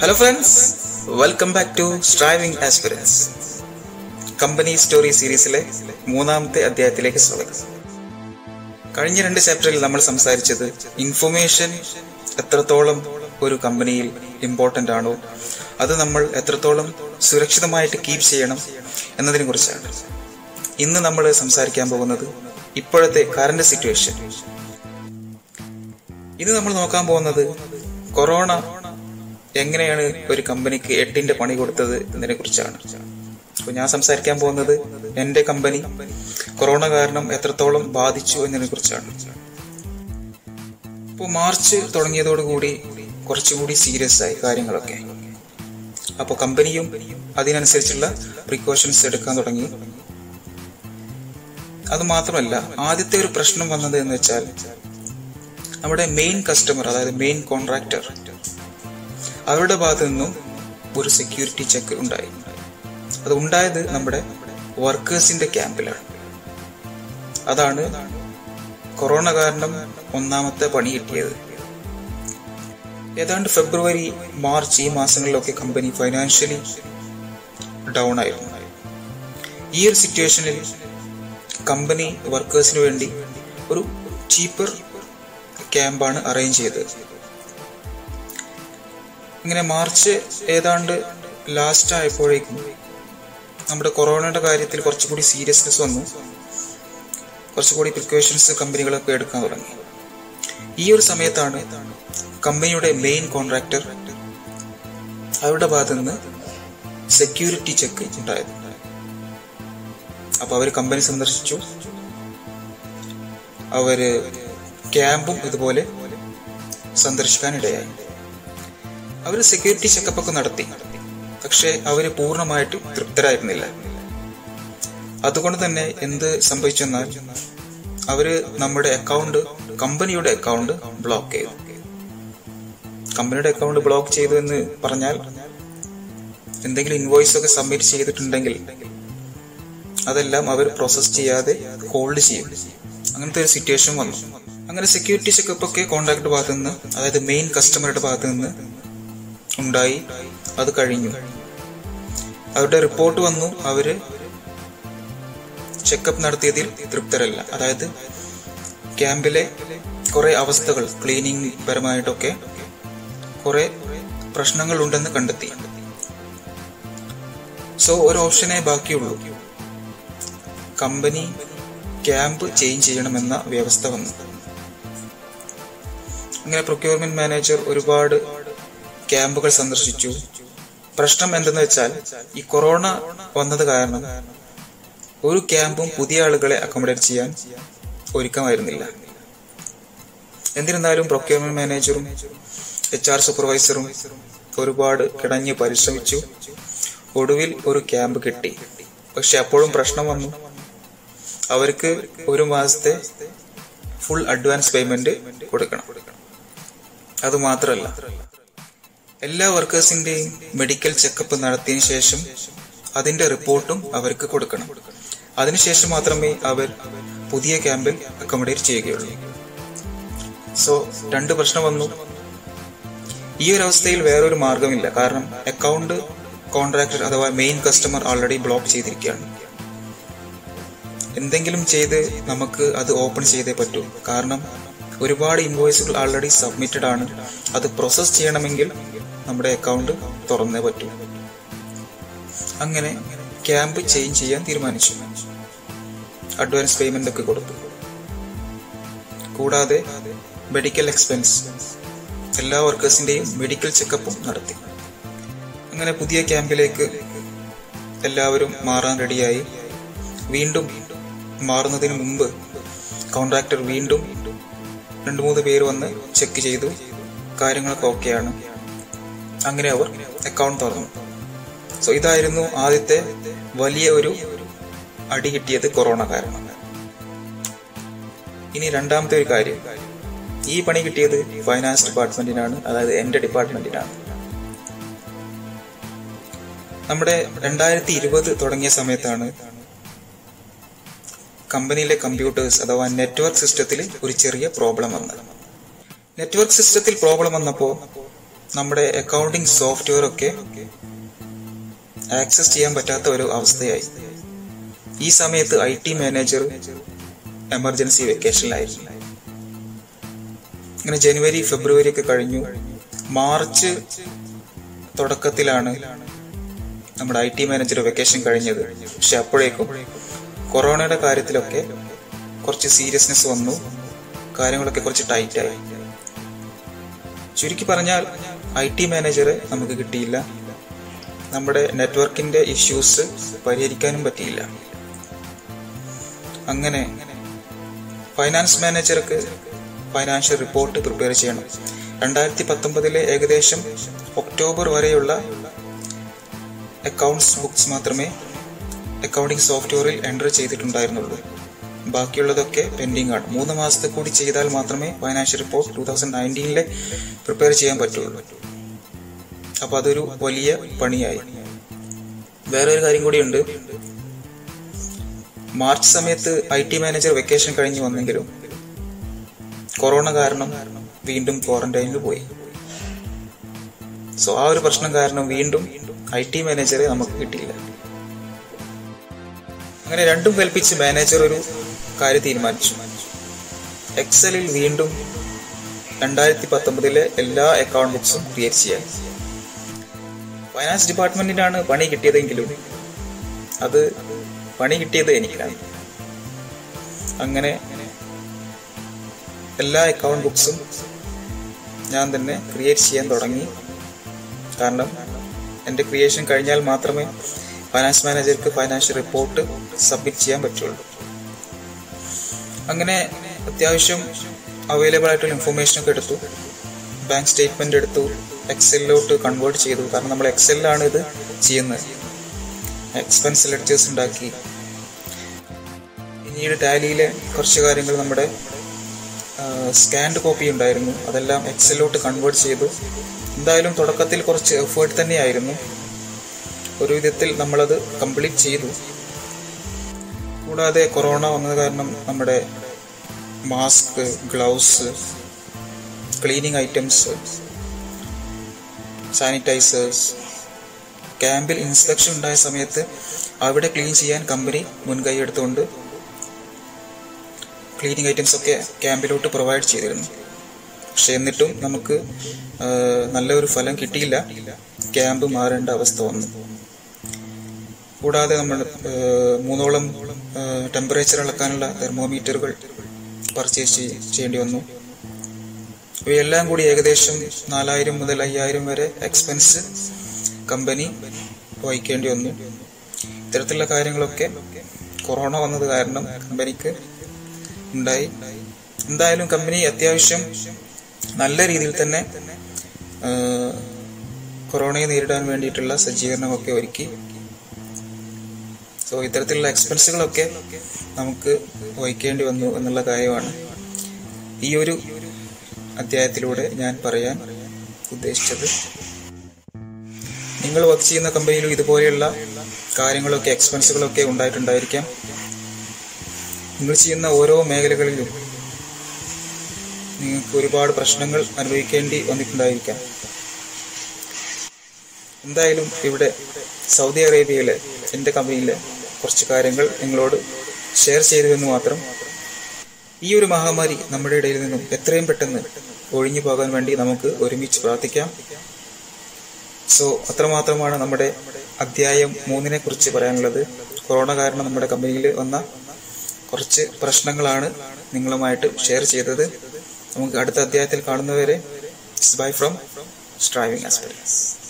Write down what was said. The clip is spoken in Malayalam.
hello friends welcome back to striving aspirants company story സീരീസിലെ മൂന്നാമത്തെ അധ്യായത്തിലേക്ക് സ്വാഗതം കഴിഞ്ഞ രണ്ട് ചാപ്റ്ററിൽ നമ്മൾ സംസാരിച്ചത് ഇൻഫർമേഷൻ എത്രത്തോളം ഒരു കമ്പനിയിൽ ഇമ്പോർട്ടൻ്റ് ആണോ അത് നമ്മൾ എത്രത്തോളം സുരക്ഷിതമായിട്ട് കീപ്പ് ചെയ്യണം എന്നതിനെ കുറിച്ചാണ് ഇന്ന് നമ്മൾ സംസാരിക്കാൻ പോകുന്നത് ഇപ്പോഴത്തെ കറണ്ട് സിറ്റുവേഷൻ ഇന്ന് നമ്മൾ നോക്കാൻ പോകുന്നത് കൊറോണ എങ്ങനെയാണ് ഒരു കമ്പനിക്ക് എട്ടിന്റെ പണി കൊടുത്തത് എന്നതിനെ കുറിച്ചാണ് അപ്പോൾ ഞാൻ സംസാരിക്കാൻ പോകുന്നത് എൻ്റെ കമ്പനി കൊറോണ കാരണം എത്രത്തോളം ബാധിച്ചു എന്നതിനെ കുറിച്ചാണ് ഇപ്പോൾ മാർച്ച് തുടങ്ങിയതോടുകൂടി കുറച്ചുകൂടി സീരിയസ് ആയി കാര്യങ്ങളൊക്കെ അപ്പോൾ കമ്പനിയും അതിനനുസരിച്ചുള്ള പ്രിക്കോഷൻസ് എടുക്കാൻ തുടങ്ങി അത് മാത്രമല്ല ആദ്യത്തെ ഒരു പ്രശ്നം വന്നത് എന്ന് വെച്ചാൽ നമ്മുടെ മെയിൻ കസ്റ്റമർ അതായത് മെയിൻ കോൺട്രാക്ടർ അവരുടെ ഭാഗത്തു നിന്നും ഒരു സെക്യൂരിറ്റി ചെക്ക് ഉണ്ടായി അത് ഉണ്ടായത് നമ്മുടെ വർക്കേഴ്സിന്റെ ക്യാമ്പിലാണ് അതാണ് കൊറോണ കാരണം ഒന്നാമത്തെ പണി കിട്ടിയത് ഏതാണ്ട് ഫെബ്രുവരി മാർച്ച് ഈ മാസങ്ങളിലൊക്കെ കമ്പനി ഫൈനാൻഷ്യലി ഡൗൺ ആയിരുന്നു ഈ ഒരു സിറ്റുവേഷനിൽ കമ്പനി വർക്കേഴ്സിന് വേണ്ടി ഒരു ചീപ്പർ ക്യാമ്പാണ് അറേഞ്ച് ചെയ്തത് ഇങ്ങനെ മാർച്ച് ഏതാണ്ട് ലാസ്റ്റ് ആയപ്പോഴേക്കും നമ്മുടെ കൊറോണയുടെ കാര്യത്തിൽ കുറച്ചുകൂടി സീരിയസ്നെസ് വന്നു കുറച്ചുകൂടി പ്രിക്കോഷൻസ് കമ്പനികളൊക്കെ എടുക്കാൻ തുടങ്ങി ഈ ഒരു സമയത്താണ് കമ്പനിയുടെ മെയിൻ കോൺട്രാക്ടർ അവരുടെ ഭാഗത്തു നിന്ന് സെക്യൂരിറ്റി ചെക്ക് ഉണ്ടായത് അപ്പൊ അവർ കമ്പനി സന്ദർശിച്ചു അവര് ക്യാമ്പും ഇതുപോലെ സന്ദർശിക്കാനിടയായി അവർ സെക്യൂരിറ്റി ചെക്കപ്പ് ഒക്കെ നടത്തി പക്ഷെ അവര് പൂർണ്ണമായിട്ട് തൃപ്തരായിരുന്നില്ല അതുകൊണ്ട് തന്നെ എന്ത് സംഭവിച്ചെന്നാൽ അവര് നമ്മുടെ അക്കൗണ്ട് കമ്പനിയുടെ അക്കൗണ്ട് ബ്ലോക്ക് ചെയ്തു കമ്പനിയുടെ അക്കൗണ്ട് ബ്ലോക്ക് ചെയ്തു എന്ന് പറഞ്ഞാൽ എന്തെങ്കിലും ഇൻവോയ്സ് ഒക്കെ സബ്മിറ്റ് ചെയ്തിട്ടുണ്ടെങ്കിൽ അതെല്ലാം അവർ പ്രോസസ് ചെയ്യാതെ ഹോൾഡ് ചെയ്യും അങ്ങനത്തെ ഒരു സിറ്റുവേഷൻ വന്നു അങ്ങനെ സെക്യൂരിറ്റി ചെക്കപ്പ് ഒക്കെ കോൺട്രാക്ട് ഭാഗത്ത് നിന്ന് അതായത് മെയിൻ കസ്റ്റമറുടെ ഭാഗത്ത് നിന്ന് ഉണ്ടായി അത് കഴിഞ്ഞു അവരുടെ റിപ്പോർട്ട് വന്നു അവര് ചെക്കപ്പ് നടത്തിയതിൽ തൃപ്തരല്ല അതായത് ക്യാമ്പിലെ കുറെ അവസ്ഥകൾ ക്ലീനിങ് പരമായിട്ടൊക്കെ കുറെ പ്രശ്നങ്ങൾ ഉണ്ടെന്ന് കണ്ടെത്തി സോ ഒരു ഓപ്ഷനേ ബാക്കിയുള്ളൂ കമ്പനി ക്യാമ്പ് ചേഞ്ച് ചെയ്യണമെന്ന വ്യവസ്ഥ വന്നു ഇങ്ങനെ പ്രൊക്യൂർമെന്റ് മാനേജർ ഒരുപാട് ക്യാമ്പുകൾ സന്ദർശിച്ചു പ്രശ്നം എന്തെന്ന് വെച്ചാൽ ഈ കൊറോണ വന്നത് കാരണം ഒരു ക്യാമ്പും പുതിയ ആളുകളെ അക്കോമഡേറ്റ് ചെയ്യാൻ ഒരുക്കമായിരുന്നില്ല എന്നിരുന്നാലും പ്രൊക്യൂർമെന്റ് മാനേജറും എച്ച് ആർ സൂപ്പർവൈസറും ഒരുപാട് കിടഞ്ഞ് പരിശ്രമിച്ചു ഒടുവിൽ ഒരു ക്യാമ്പ് കിട്ടി പക്ഷെ അപ്പോഴും പ്രശ്നം വന്നു അവർക്ക് ഒരു മാസത്തെ ഫുൾ അഡ്വാൻസ് പേയ്മെന്റ് കൊടുക്കണം അത് മാത്രമല്ല എല്ലാ വർക്കേഴ്സിന്റെയും മെഡിക്കൽ ചെക്കപ്പ് നടത്തിയതിനു ശേഷം അതിന്റെ റിപ്പോർട്ടും അവർക്ക് കൊടുക്കണം അതിനുശേഷം മാത്രമേ അവർ പുതിയ ക്യാമ്പിൽ അക്കോമഡേറ്റ് ചെയ്യുകയുള്ളൂ സോ രണ്ട് പ്രശ്നം വന്നു ഈ ഒരു അവസ്ഥയിൽ വേറൊരു മാർഗമില്ല കാരണം അക്കൗണ്ട് കോൺട്രാക്ടർ അഥവാ മെയിൻ കസ്റ്റമർ ഓൾറെഡി ബ്ലോക്ക് ചെയ്തിരിക്കുകയാണ് എന്തെങ്കിലും ചെയ്ത് നമുക്ക് അത് ഓപ്പൺ ചെയ്തേ പറ്റൂ കാരണം ഒരുപാട് ഇൻവോയ്സുകൾ ആൾറെഡി സബ്മിറ്റഡ് ആണ് അത് പ്രോസസ് ചെയ്യണമെങ്കിൽ നമ്മുടെ അക്കൗണ്ട് തുറന്നേ പറ്റൂ അങ്ങനെ ക്യാമ്പ് ചേഞ്ച് ചെയ്യാൻ തീരുമാനിച്ചു അഡ്വാൻസ് പേയ്മെന്റ് ഒക്കെ കൊടുത്തു കൂടാതെ മെഡിക്കൽ എക്സ്പെൻസ് എല്ലാ വർക്കേഴ്സിന്റെയും മെഡിക്കൽ ചെക്കപ്പും നടത്തി അങ്ങനെ പുതിയ ക്യാമ്പിലേക്ക് എല്ലാവരും മാറാൻ റെഡിയായി വീണ്ടും മാറുന്നതിന് മുമ്പ് കോൺട്രാക്ടർ വീണ്ടും രണ്ടു മൂന്ന് പേര് വന്ന് ചെക്ക് ചെയ്തു കാര്യങ്ങളൊക്കെ ഓക്കെയാണ് അങ്ങനെ അവർ അക്കൗണ്ട് തുറന്നു സോ ഇതായിരുന്നു ആദ്യത്തെ വലിയ ഒരു അടി കിട്ടിയത് കൊറോണ കാരണം ഇനി രണ്ടാമത്തെ ഒരു കാര്യം ഈ പണി കിട്ടിയത് ഫൈനാൻസ് ഡിപ്പാർട്ട്മെന്റിനാണ് അതായത് എന്റെ ഡിപ്പാർട്ട്മെന്റിനാണ് നമ്മുടെ രണ്ടായിരത്തി ഇരുപത് തുടങ്ങിയ സമയത്താണ് കമ്പനിയിലെ കമ്പ്യൂട്ടേഴ്സ് അഥവാ നെറ്റ്വർക്ക് സിസ്റ്റത്തിൽ ഒരു ചെറിയ പ്രോബ്ലം വന്നത് നെറ്റ്വർക്ക് സിസ്റ്റത്തിൽ പ്രോബ്ലം വന്നപ്പോൾ നമ്മുടെ അക്കൗണ്ടിങ് സോഫ്റ്റ്വെയർ ഒക്കെ ആക്സസ് ചെയ്യാൻ പറ്റാത്ത ഒരു അവസ്ഥയായി ഈ സമയത്ത് ഐ ടി മാനേജർ എമർജൻസി വെക്കേഷനിലായിരുന്നു ഇങ്ങനെ ജനുവരി ഫെബ്രുവരി ഒക്കെ കഴിഞ്ഞു മാർച്ച് തുടക്കത്തിലാണ് നമ്മുടെ ഐ ടി മാനേജർ വെക്കേഷൻ കഴിഞ്ഞത് പക്ഷെ അപ്പോഴേക്കും കൊറോണയുടെ കാര്യത്തിലൊക്കെ കുറച്ച് സീരിയസ്നെസ് വന്നു കാര്യങ്ങളൊക്കെ കുറച്ച് ടൈറ്റായി ചുരുക്കി പറഞ്ഞാൽ ഐ ടി മാനേജറെ നമുക്ക് കിട്ടിയില്ല നമ്മുടെ നെറ്റ്വർക്കിന്റെ ഇഷ്യൂസ് പരിഹരിക്കാനും പറ്റിയില്ല അങ്ങനെ ഫൈനാൻസ് മാനേജർക്ക് ഫൈനാൻഷ്യൽ റിപ്പോർട്ട് പ്രിപ്പയർ ചെയ്യണം രണ്ടായിരത്തി പത്തൊമ്പതിലെ ഏകദേശം ഒക്ടോബർ വരെയുള്ള അക്കൗണ്ട്സ് ബുക്സ് മാത്രമേ അക്കൗണ്ടിംഗ് സോഫ്റ്റ്വെയറിൽ എൻ്റർ ചെയ്തിട്ടുണ്ടായിരുന്നുള്ളൂ ബാക്കിയുള്ളതൊക്കെ പെൻഡിങ് ആണ് മൂന്ന് മാസത്തെ കൂടി ചെയ്താൽ മാത്രമേ ഫൈനാൻഷ്യൽ റിപ്പോർട്ട് ടൂ തൗസൻഡ് നയൻറ്റീനിലെ പ്രിപ്പയർ ചെയ്യാൻ പറ്റുള്ളൂ അപ്പൊ അതൊരു വലിയ പണിയായി വേറെ ഒരു കാര്യം കൂടിയുണ്ട് മാർച്ച് സമയത്ത് ഐ ടി മാനേജർ വെക്കേഷൻ കഴിഞ്ഞ് വന്നെങ്കിലും കൊറോണ കാരണം വീണ്ടും ക്വാറന്റൈനിൽ പോയി സോ ആ ഒരു പ്രശ്നം കാരണം വീണ്ടും ഐ ടി മാനേജറെ നമുക്ക് കിട്ടിയില്ല അങ്ങനെ രണ്ടും കൽപ്പിച്ച് മാനേജർ ഒരു കാര്യം തീരുമാനിച്ചു എക്സലിൽ വീണ്ടും രണ്ടായിരത്തി പത്തൊമ്പതിലെ എല്ലാ അക്കൗണ്ട് ബുക്സും ക്രിയേറ്റ് ചെയ്യാൻ ഫൈനാൻസ് ഡിപ്പാർട്ട്മെന്റിനാണ് പണി കിട്ടിയതെങ്കിലും അത് പണി കിട്ടിയത് എനിക്കാണ് അങ്ങനെ എല്ലാ അക്കൗണ്ട് ബുക്സും ഞാൻ തന്നെ ക്രിയേറ്റ് ചെയ്യാൻ തുടങ്ങി കാരണം എൻ്റെ ക്രിയേഷൻ കഴിഞ്ഞാൽ മാത്രമേ ഫൈനാൻസ് മാനേജർക്ക് ഫൈനാൻഷ്യൽ റിപ്പോർട്ട് സബ്മിറ്റ് ചെയ്യാൻ പറ്റുള്ളൂ അങ്ങനെ അത്യാവശ്യം അവൈലബിൾ ആയിട്ടുള്ള ഇൻഫർമേഷൻ ഒക്കെ എടുത്തു ബാങ്ക് സ്റ്റേറ്റ്മെന്റ് എടുത്തു എക്സലിലോട്ട് കൺവേർട്ട് ചെയ്തു കാരണം നമ്മൾ എക്സലിലാണ് ഇത് ചെയ്യുന്നത് എക്സ്പെൻസ് ലെഡ്ജേഴ്സ് ഉണ്ടാക്കി പിന്നീട് ടാലിയിലെ കുറച്ച് കാര്യങ്ങൾ നമ്മുടെ സ്കാൻഡ് കോപ്പി ഉണ്ടായിരുന്നു അതെല്ലാം എക്സലിലോട്ട് കൺവേർട്ട് ചെയ്തു എന്തായാലും തുടക്കത്തിൽ കുറച്ച് എഫേർട്ട് തന്നെയായിരുന്നു ഒരു വിധത്തിൽ നമ്മളത് കംപ്ലീറ്റ് ചെയ്തു കൂടാതെ കൊറോണ വന്നത് കാരണം നമ്മുടെ mask gloves cleaning items sanitizers ക്യാമ്പിൽ ഇൻസ്പെക്ഷൻ ഉണ്ടായ സമയത്ത് അവിടെ ക്ലീൻ ചെയ്യാൻ കമ്പനി മുൻകൈ എടുത്തുകൊണ്ട് ക്ലീനിങ് ഐറ്റംസ് ഒക്കെ ക്യാമ്പിലോട്ട് പ്രൊവൈഡ് ചെയ്തിരുന്നു പക്ഷെ എന്നിട്ടും നമുക്ക് ആ, നല്ല ഒരു ഫലം കിട്ടിയില്ല ക്യാമ്പ് മാറേണ്ട അവസ്ഥ വന്നു കൂടാതെ നമ്മൾ ആ, മൂന്നോളം ടെമ്പറേച്ചർ അളക്കാനുള്ള തെർമോമീറ്ററുകൾ പർച്ചേസ് ചെയ്യേണ്ടി വന്നു ഇവയെല്ലാം കൂടി ഏകദേശം നാലായിരം മുതൽ അയ്യായിരം വരെ എക്സ്പെൻസ് കമ്പനി വഹിക്കേണ്ടി വന്നു ഇത്തരത്തിലുള്ള കാര്യങ്ങളൊക്കെ കൊറോണ വന്നത് കാരണം കമ്പനിക്ക് ഉണ്ടായി എന്തായാലും കമ്പനി അത്യാവശ്യം നല്ല രീതിയിൽ തന്നെ ആ, കൊറോണയെ നേരിടാൻ വേണ്ടിയിട്ടുള്ള സജ്ജീകരണമൊക്കെ ഒരുക്കി സോ ഇത്തരത്തിലുള്ള എക്സ്പെൻസുകളൊക്കെ നമുക്ക് വഹിക്കേണ്ടി വന്നു എന്നുള്ള കാര്യമാണ് ഈ ഒരു അധ്യായത്തിലൂടെ ഞാൻ പറയാൻ ഉദ്ദേശിച്ചത് നിങ്ങൾ വർക്ക് ചെയ്യുന്ന കമ്പനിയിലും ഇതുപോലെയുള്ള കാര്യങ്ങളൊക്കെ എക്സ്പെൻസുകളൊക്കെ ഉണ്ടായിട്ടുണ്ടായിരിക്കാം നിങ്ങൾ ചെയ്യുന്ന ഓരോ മേഖലകളിലും നിങ്ങൾക്ക് ഒരുപാട് പ്രശ്നങ്ങൾ അനുഭവിക്കേണ്ടി വന്നിട്ടുണ്ടായിരിക്കാം എന്തായാലും ഇവിടെ സൗദി അറേബ്യയിലെ എൻ്റെ കമ്പനിയിലെ കുറച്ച് കാര്യങ്ങൾ നിങ്ങളോട് ഷെയർ ചെയ്തു എന്ന് മാത്രം ഈ ഒരു മഹാമാരി നമ്മുടെ ഇടയിൽ നിന്നും എത്രയും പെട്ടെന്ന് ഒഴിഞ്ഞു പോകാൻ വേണ്ടി നമുക്ക് ഒരുമിച്ച് പ്രാർത്ഥിക്കാം സോ അത്രമാത്രമാണ് നമ്മുടെ അധ്യായം മൂന്നിനെ കുറിച്ച് പറയാനുള്ളത് കൊറോണ കാരണം നമ്മുടെ കമ്പനിയിൽ വന്ന കുറച്ച് പ്രശ്നങ്ങളാണ് നിങ്ങളുമായിട്ട് ഷെയർ ചെയ്തത് നമുക്ക് അടുത്ത അധ്യായത്തിൽ കാണുന്നവരെ ബൈ ഫ്രം സ്ട്രൈവിംഗ് ആസ്പിറൻസ്